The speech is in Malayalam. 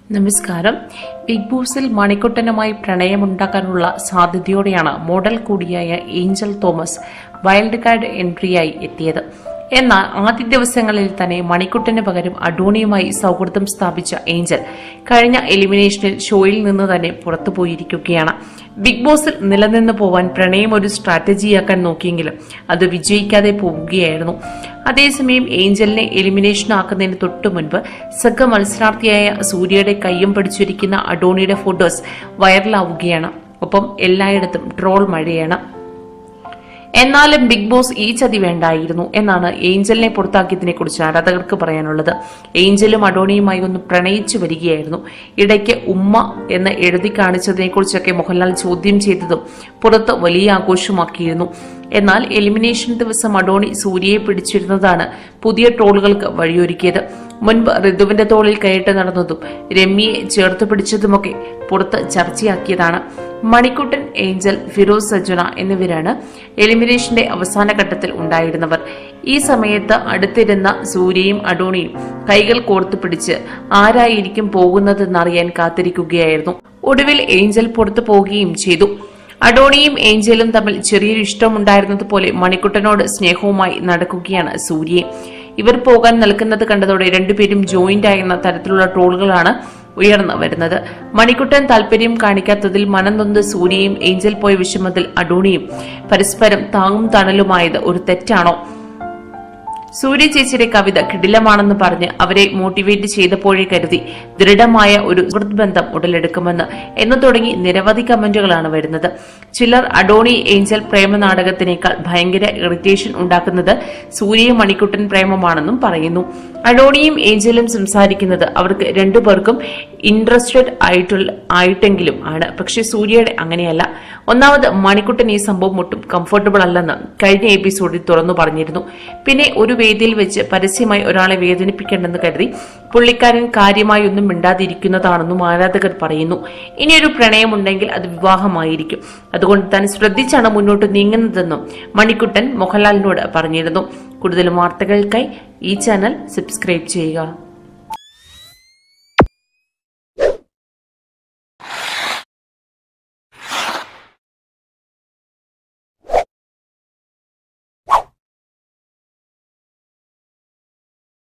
നമസ്കാരം ബിഗ് ബോസിൽ മണിക്കുട്ടനുമായി പ്രണയമുണ്ടാക്കാനുള്ള സാധ്യതയോടെയാണ് മോഡൽ കൂടിയായ ഏഞ്ചൽ തോമസ് വൈൽഡ് കാർഡ് എൻട്രിയായി എത്തിയത് എന്നാൽ ആദ്യ ദിവസങ്ങളിൽ തന്നെ മണിക്കുട്ടന് പകരം അഡോണിയുമായി സൗഹൃദം സ്ഥാപിച്ച ഏഞ്ചൽ കഴിഞ്ഞ എലിമിനേഷനിൽ ഷോയിൽ നിന്ന് തന്നെ പുറത്തുപോയിരിക്കുകയാണ് ബിഗ് ബോസിൽ നിലനിന്ന് പോവാൻ പ്രണയം ഒരു സ്ട്രാറ്റജിയാക്കാൻ നോക്കിയെങ്കിലും അത് വിജയിക്കാതെ പോവുകയായിരുന്നു അതേസമയം ഏഞ്ചലിനെ എലിമിനേഷൻ ആക്കുന്നതിന് തൊട്ടു മുൻപ് സഖ മത്സരാർത്ഥിയായ സൂര്യയുടെ കയ്യും പിടിച്ചിരിക്കുന്ന അഡോണിയുടെ ഫോട്ടോസ് വൈറലാവുകയാണ് ഒപ്പം എല്ലായിടത്തും ട്രോൾ മഴയാണ് എന്നാലും ബിഗ് ബോസ് ഈ ചതി വേണ്ടായിരുന്നു എന്നാണ് ഏഞ്ചലിനെ പുറത്താക്കിയതിനെ കുറിച്ച് ആരാധകർക്ക് പറയാനുള്ളത് ഏഞ്ചലും അഡോണിയുമായി ഒന്ന് പ്രണയിച്ചു വരികയായിരുന്നു ഇടയ്ക്ക് ഉമ്മ എന്ന് എഴുതി കാണിച്ചതിനെ കുറിച്ചൊക്കെ മോഹൻലാൽ ചോദ്യം ചെയ്തതും പുറത്ത് വലിയ ആഘോഷമാക്കിയിരുന്നു എന്നാൽ എലിമിനേഷൻ ദിവസം അഡോണി സൂര്യയെ പിടിച്ചിരുന്നതാണ് പുതിയ ട്രോളുകൾക്ക് വഴിയൊരുക്കിയത് മുൻപ് ഋതുവിന്റെ തോളിൽ കയറ്റി നടന്നതും രമ്യയെ ചേർത്ത് പിടിച്ചതുമൊക്കെ പുറത്ത് ചർച്ചയാക്കിയതാണ് മണിക്കുട്ടൻ ഏഞ്ചൽ ഫിറോസ് സജുന എന്നിവരാണ് എലിമിനേഷന്റെ അവസാന ഘട്ടത്തിൽ ഉണ്ടായിരുന്നവർ ഈ സമയത്ത് അടുത്തിരുന്ന സൂര്യയും അഡോണിയും കൈകൾ കോർത്തു പിടിച്ച് ആരായിരിക്കും പോകുന്നതെന്നറിയാൻ കാത്തിരിക്കുകയായിരുന്നു ഒടുവിൽ ഏഞ്ചൽ പുറത്തു പോവുകയും ചെയ്തു അഡോണിയും ഏഞ്ചലും തമ്മിൽ ചെറിയൊരു ഇഷ്ടമുണ്ടായിരുന്നതുപോലെ മണിക്കുട്ടനോട് സ്നേഹവുമായി നടക്കുകയാണ് സൂര്യയെ ഇവർ പോകാൻ നിൽക്കുന്നത് കണ്ടതോടെ രണ്ടുപേരും ജോയിന്റ് ആയിരുന്ന തരത്തിലുള്ള ട്രോളുകളാണ് ഉയർന്നു വരുന്നത് മണിക്കുട്ടൻ താല്പര്യം കാണിക്കാത്തതിൽ മനം നൊന്ത് സൂര്യയും ഏഞ്ചൽ പോയ വിഷമത്തിൽ അഡോണിയും പരസ്പരം താങ്ങും തണലുമായത് ഒരു തെറ്റാണോ സൂര്യ ചേച്ചിയുടെ കവിത കിടിലമാണെന്ന് പറഞ്ഞ് അവരെ മോട്ടിവേറ്റ് ചെയ്തപ്പോഴേ കരുതി ദൃഢമായ ഒരു സുഹൃത്ത് ബന്ധം ഉടലെടുക്കുമെന്ന് എന്ന് തുടങ്ങി നിരവധി കമന്റുകളാണ് വരുന്നത് ചിലർ അഡോണി ഏഞ്ചൽ പ്രേമ നാടകത്തിനേക്കാൾ ഭയങ്കര ഇറിറ്റേഷൻ ഉണ്ടാക്കുന്നത് സൂര്യ മണിക്കുട്ടൻ പ്രേമമാണെന്നും പറയുന്നു അഡോണിയും ഏഞ്ചലും സംസാരിക്കുന്നത് അവർക്ക് രണ്ടുപേർക്കും ഇൻട്രസ്റ്റഡ് ആയിട്ടുള്ള ആയിട്ടെങ്കിലും ആണ് പക്ഷെ സൂര്യയുടെ അങ്ങനെയല്ല ഒന്നാമത് മണിക്കുട്ടൻ ഈ സംഭവം ഒട്ടും കംഫർട്ടബിൾ അല്ലെന്ന് കഴിഞ്ഞ എപ്പിസോഡിൽ തുറന്നു പറഞ്ഞിരുന്നു പിന്നെ ഒരു വേദിയിൽ വെച്ച് പരസ്യമായി ഒരാളെ വേദനിപ്പിക്കേണ്ടെന്ന് കരുതി പുള്ളിക്കാരൻ കാര്യമായി ഒന്നും മിണ്ടാതിരിക്കുന്നതാണെന്നും ആരാധകർ പറയുന്നു ഇനിയൊരു പ്രണയമുണ്ടെങ്കിൽ അത് വിവാഹമായിരിക്കും അതുകൊണ്ട് താൻ ശ്രദ്ധിച്ചാണ് മുന്നോട്ട് നീങ്ങുന്നതെന്നും മണിക്കുട്ടൻ മോഹൻലാലിനോട് പറഞ്ഞിരുന്നു കൂടുതൽ വാർത്തകൾക്കായി ഈ ചാനൽ സബ്സ്ക്രൈബ് ചെയ്യുക